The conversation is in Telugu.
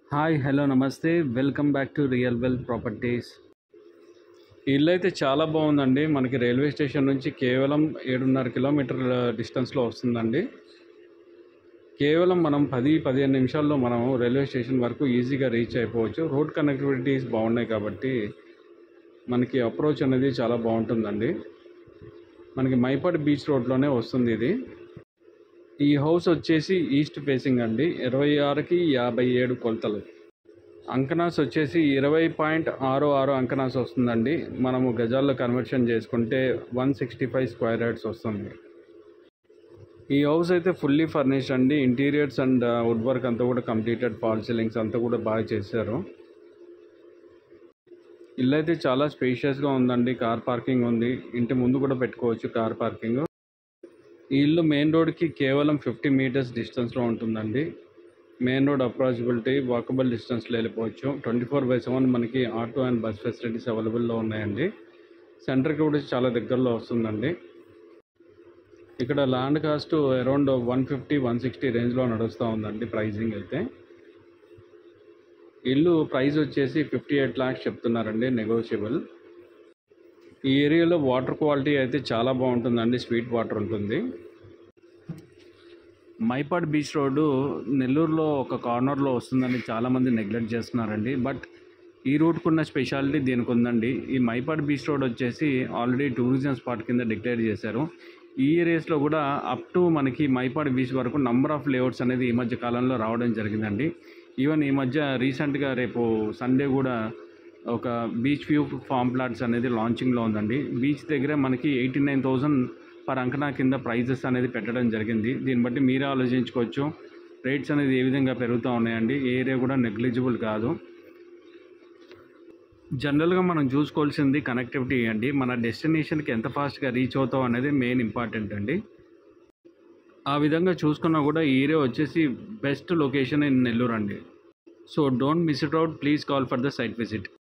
హాయ్ హలో నమస్తే welcome back to Real Well Properties ఇల్లు అయితే చాలా బాగుందండి మనకి రైల్వే స్టేషన్ నుంచి కేవలం ఏడున్నర కిలోమీటర్ల డిస్టెన్స్లో వస్తుందండి కేవలం మనం పది పదిహేను నిమిషాల్లో మనం రైల్వే స్టేషన్ వరకు ఈజీగా రీచ్ అయిపోవచ్చు రోడ్ కనెక్టివిటీస్ బాగున్నాయి కాబట్టి మనకి అప్రోచ్ అనేది చాలా బాగుంటుందండి మనకి మైపాడు బీచ్ రోడ్లోనే వస్తుంది ఇది ఈ హౌస్ వచ్చేసి ఈస్ట్ ఫేసింగ్ అండి ఇరవై ఆరుకి యాభై ఏడు కొలతలు అంకనాస్ వచ్చేసి ఇరవై పాయింట్ ఆరు ఆరు అంకనాస్ వస్తుందండి మనము గజాల్లో కన్వర్షన్ చేసుకుంటే one sixty five square yards వస్తుంది ఈ హౌస్ అయితే ఫుల్లీ ఫర్నిష్డ్ అండి ఇంటీరియర్స్ అండ్ వుడ్ వర్క్ అంతా కూడా కంప్లీటెడ్ ఫాల్ సీలింగ్స్ అంతా కూడా బాగా చేశారు ఇల్లు అయితే చాలా స్పేషియస్గా ఉందండి కార్ పార్కింగ్ ఉంది ఇంటి ముందు కూడా పెట్టుకోవచ్చు కార్ పార్కింగ్ ఈ ఇల్లు మెయిన్ రోడ్కి కేవలం ఫిఫ్టీ మీటర్స్ డిస్టెన్స్లో ఉంటుందండి మెయిన్ రోడ్ అప్రాచబిలిటీ వాకబుల్ డిస్టెన్స్లో వెళ్ళిపోవచ్చు ట్వంటీ ఫోర్ బై సెవెన్ మనకి ఆటో అండ్ బస్ ఫెసిలిటీస్ అవైలబుల్లో ఉన్నాయండి సెంటర్కి కూడా చాలా దగ్గరలో వస్తుందండి ఇక్కడ land cost around one fifty one sixty రేంజ్లో నడుస్తూ ఉందండి ప్రైజింగ్ అయితే ఇల్లు ప్రైస్ వచ్చేసి ఫిఫ్టీ ఎయిట్ ల్యాక్స్ చెప్తున్నారండి నెగోషియబుల్ ఈ ఏరియాలో వాటర్ క్వాలిటీ అయితే చాలా బాగుంటుందండి స్వీట్ వాటర్ ఉంటుంది మైపాడ్ బీచ్ రోడ్డు నెల్లూరులో ఒక కార్నర్లో వస్తుందని చాలామంది నెగ్లెక్ట్ చేస్తున్నారండి బట్ ఈ రూట్కు ఉన్న స్పెషాలిటీ దీనికి ఉందండి ఈ మైపాడ్ బీచ్ రోడ్ వచ్చేసి ఆల్రెడీ టూరిజం స్పాట్ కింద డిక్లేర్ చేశారు ఈ ఏరియాస్లో కూడా అప్ టు మనకి మైపాడ్ బీచ్ వరకు నంబర్ ఆఫ్ లేఅవుట్స్ అనేది ఈ మధ్య కాలంలో రావడం జరిగిందండి ఈవెన్ ఈ మధ్య రీసెంట్గా రేపు సండే కూడా ఒక బీచ్ వ్యూ ఫామ్ ప్లాట్స్ అనేది లాంచింగ్లో ఉందండి బీచ్ దగ్గర మనకి ఎయిటీ నైన్ థౌజండ్ పర్ అంకనా కింద ప్రైజెస్ అనేది పెట్టడం జరిగింది దీన్ని బట్టి మీరే ఆలోచించుకోవచ్చు రేట్స్ అనేది ఏ విధంగా పెరుగుతూ ఉన్నాయండి ఏ ఏరియా కూడా నెగ్లిజిబుల్ కాదు జనరల్గా మనం చూసుకోవాల్సింది కనెక్టివిటీ అండి మన డెస్టినేషన్కి ఎంత ఫాస్ట్గా రీచ్ అవుతాం అనేది మెయిన్ ఇంపార్టెంట్ అండి ఆ విధంగా చూసుకున్నా కూడా ఈ ఏరియా వచ్చేసి బెస్ట్ లొకేషన్ ఇన్ నెల్లూరు అండి so don't miss it out please call for the site visit